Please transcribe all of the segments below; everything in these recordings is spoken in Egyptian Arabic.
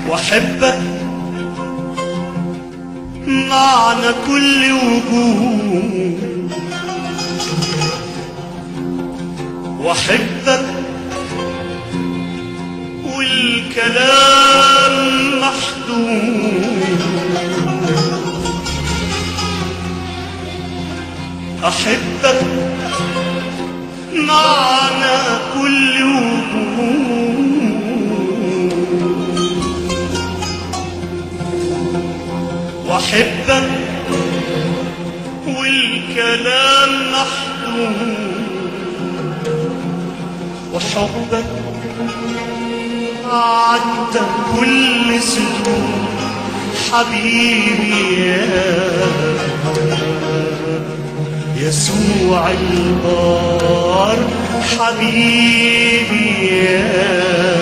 واحبك معنى كل وجود واحبك والكلام محدود احبك معنى كل وجود واحبك والكلام محدود وحبك عدى كل سنون حبيبي يا يسوع البار حبيبي يا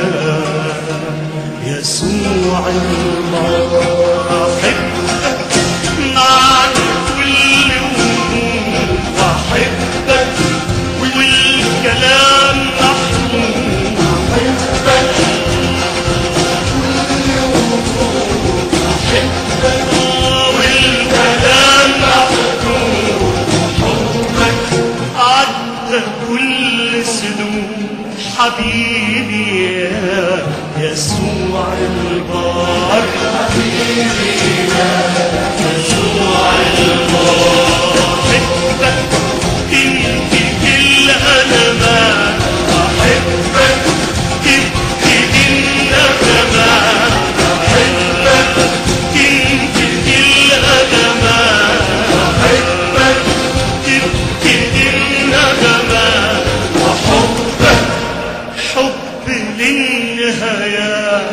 يسوع البار أحبك مع كل وجود أحبك والكلام محمود أحبك والكلام محمود حبك عدى كل سنون حبيبي يا يسوع البار حبيبي يا يسوع البار حبك انت كل ألمان أحبك انت النغمان أحبك انت كل ألمان أحبك انت النغمان وحبك حب للنهاية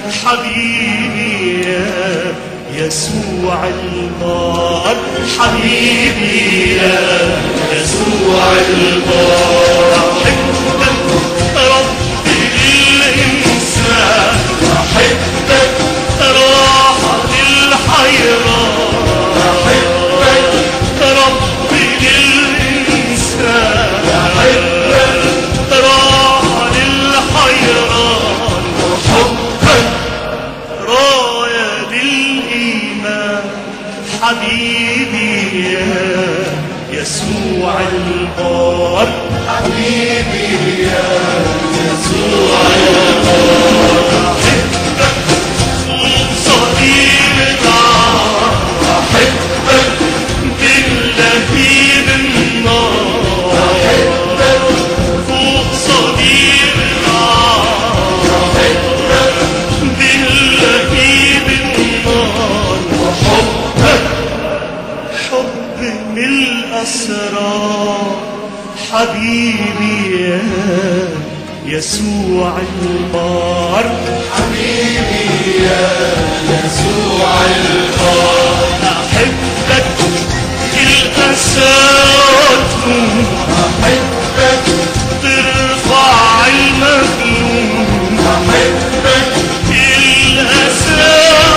حبيبي يا يسوع البار حبيبي يا يسوع البار أحبك رب الإنسان أحبك راحة للحيران أحبك رب الإنسان أحبك راحة للحيران وحبك راية للإيمان حبيبي يا يسوع البار حبيبي يا يسوع البار أحبك صديق النار أحبك باللهيب النار أحبك فوق صديق النار أحبك باللهيب النار وحبك حب من الأسرار حبيبي يا يسوع البار حبيبي يا يسوع البار أحبك الأسرار أحبك ترفع المجنون أحبك الأسرار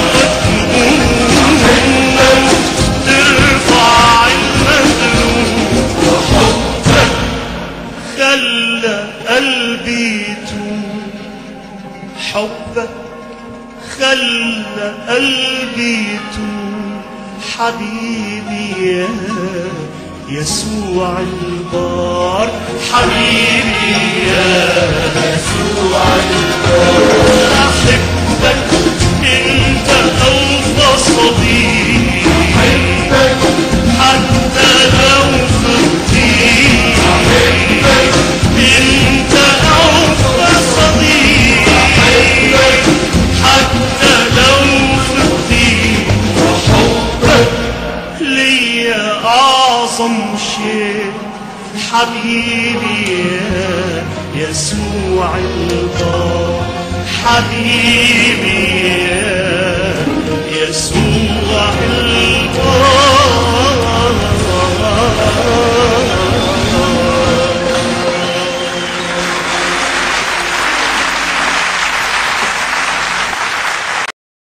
ترفع المجنون وحبك خلى قلبي يتوب حبك خلى قلبي يتوب حبيبي يا يسوع البار حبيبي يا يسوع البار أحبك أنت أوفى صديق أحبك حتى لو خطيت أحبك أنت أوفى صديق أحبك حتى لو خطيت وحبك ليا أعظم شيء حبيبي يا يسوع البار حبيبي يا يسوع البار